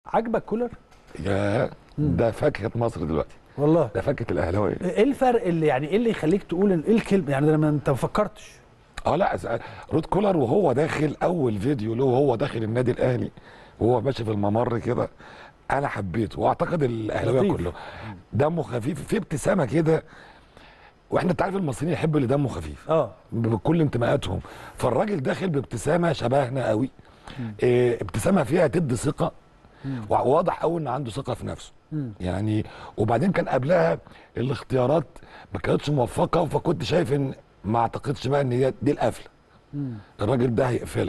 عاجبك كولر يا ده فاكهه مصر دلوقتي والله ده فاكهه الاهلاويه ايه الفرق اللي يعني ايه اللي يخليك تقول إن- ايه الكلمه يعني لما انت ما فكرتش اه لا أس- رود كولر وهو داخل اول فيديو له وهو داخل النادي الاهلي وهو ماشي في الممر كده انا حبيته واعتقد الاهلاويه لطيف. كله دمه خفيف في ابتسامه كده واحنا انت عارف المصريين يحبوا اللي دمه خفيف اه بكل انتماءاتهم فالراجل داخل بابتسامه شبهنا قوي إيه ابتسامه فيها تدي ثقه وواضح قوي ان عنده ثقه في نفسه مم. يعني وبعدين كان قبلها الاختيارات ما كانتش موفقه فكنت شايف ان ما اعتقدش بقى ان هي دي القفله مم. الراجل ده هيقفلها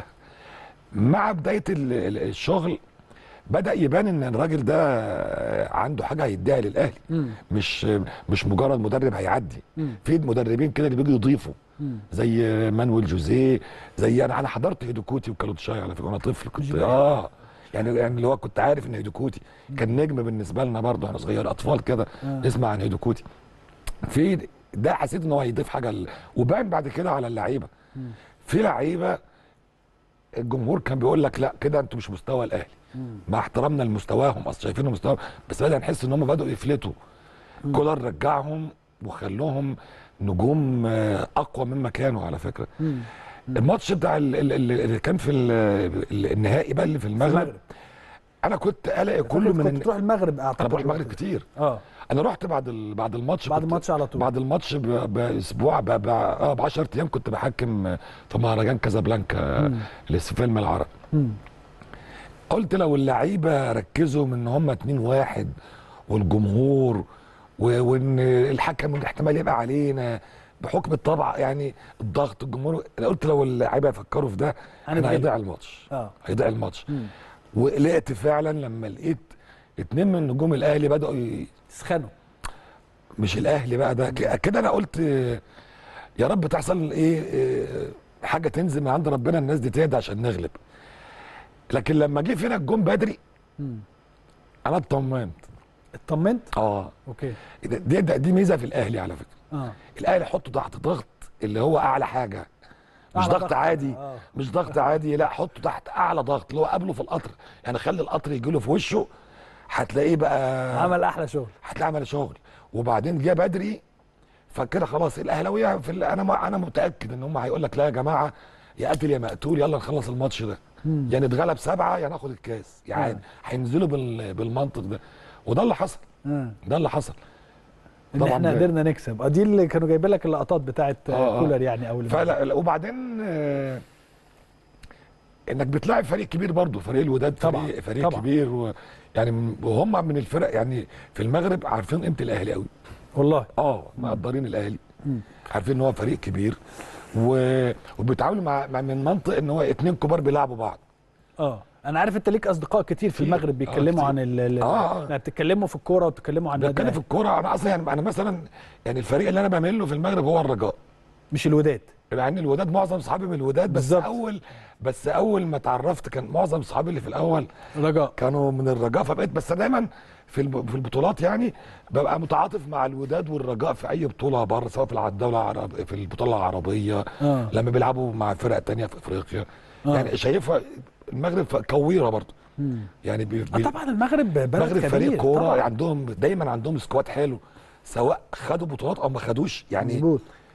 مع بدايه ال- ال- الشغل بدا يبان ان الراجل ده عنده حاجه هيديها للاهلي مم. مش مش مجرد مدرب هيعدي مم. في مدربين كده اللي بيجوا يضيفوا مم. زي مانويل جوزيه زي انا انا حضرت هيدوكوتي وكالوتشاي على فكره وانا طفل كنت جميل. اه يعني يعني اللي هو كنت عارف ان هيدوكوتي كان نجم بالنسبه لنا برضه واحنا صغير اطفال كده آه. نسمع عن هيدوكوتي في ده حسيت ان هو هيضيف حاجه ل... وبان بعد كده على اللعيبه مم. في لعيبه الجمهور كان بيقول لك لا كده انتوا مش مستوى الاهلي مم. مع احترامنا لمستواهم اصل شايفينهم مستوى بس بدأنا نحس ان هم بدأوا يفلتوا كولر رجعهم وخلوهم نجوم آه، اقوى مما كانوا على فكره مم. الماتش بتاع ال- ال- ال- اللي كان في ال- ال- النهائي بقى اللي في المغرب, المغرب انا كنت قلق كله كله من كنت الن- تروح المغرب اعتقد انا بروح المغرب كتير اه انا رحت بعد ال... بعد الماتش بعد كنت- الماتش على طول بعد الماتش ب... باسبوع ب... ب... اه ب 10 ايام كنت بحكم في مهرجان كازابلانكا مم. اللي في فيلم العرب مم. قلت لو اللعيبه ركزوا من ان هم 2 1 والجمهور و... وان الحكم احتمال يبقى علينا بحكم الطبع يعني الضغط الجمهور انا قلت لو اللعيبه يفكروا في ده هنتغلب. انا هيضيع الماتش اه هيضيع الماتش مم. وقلقت فعلا لما لقيت اتنين من نجوم الاهلي بداوا ي... تسخنوا مش الاهلي بقى ده ك- كده انا قلت آه، يا رب تحصل ايه آه، حاجه تنزل من عند ربنا الناس دي تهدى عشان نغلب لكن لما جه فينا الجون بدري مم. انا اطمنت اطمنت اه اوكي دي, دي, دي ميزه في الاهلي على فكره اه الاهلي حطه تحت ضغط اللي هو اعلى حاجه مش أعلى ضغط, ضغط. عادي آه. مش ضغط عادي لا حطه تحت اعلى ضغط اللي هو قبله في القطر يعني خلي القطر يجي له في وشه هتلاقيه بقى عمل احلى شغل هتلاقي عمل شغل وبعدين جه بدري فكده خلاص الاهلاويه في ال- انا ما انا متاكد ان هم هيقول لك لا يا جماعه يا قاتل يا مقتول يلا نخلص الماتش ده مم. يعني اتغلب سبعه يا ناخد الكاس يعني هينزلوا بال- بالمنطق ده وده اللي حصل آه. ده اللي حصل ان طبعاً احنا ب- قدرنا نكسب اه دي اللي كانوا جايبين لك اللقطات بتاعت آه. آه، آه. كولر يعني او اللي فلا لا، وبعدين آه، انك بتلاعب فريق كبير برضه فريق الوداد طبعاً، فريق, فريق طبعاً. كبير و يعني من- وهم من الفرق يعني في المغرب عارفين قيمه الاهلي قوي والله اه مقدرين الاهلي مم. عارفين ان هو فريق كبير و... وبيتعاملوا مع... مع من منطق ان هو اتنين كبار بيلعبوا بعض اه انا عارف انت ليك اصدقاء كتير في كتير. المغرب آه، بيتكلموا كتير. عن ال ال- آه، آه. يعني بتتكلموا في الكوره وبتتكلموا عن بتكلم النادي في الكوره انا اصلا يعني انا مثلا يعني الفريق اللي انا بميل له في المغرب هو الرجاء مش الوداد مع ان الوداد معظم اصحابي من الوداد بس بالظبط. اول بس اول ما اتعرفت كان معظم اصحابي اللي في الاول رجاء كانوا من الرجاء فبقيت بس دايما في الب- في البطولات يعني ببقى متعاطف مع الوداد والرجاء في اي بطوله بره سواء في الع- الدوله العرب في البطوله العربيه اه لما بيلعبوا مع فرق تانية في افريقيا آه. يعني شايفها المغرب ف- كويره برضه مم. يعني بي آه بي طبعا المغرب بلد المغرب كبير فريق كوره طبعاً. عندهم دايما عندهم سكواد حلو سواء خدوا بطولات او ما خدوش يعني مظبوط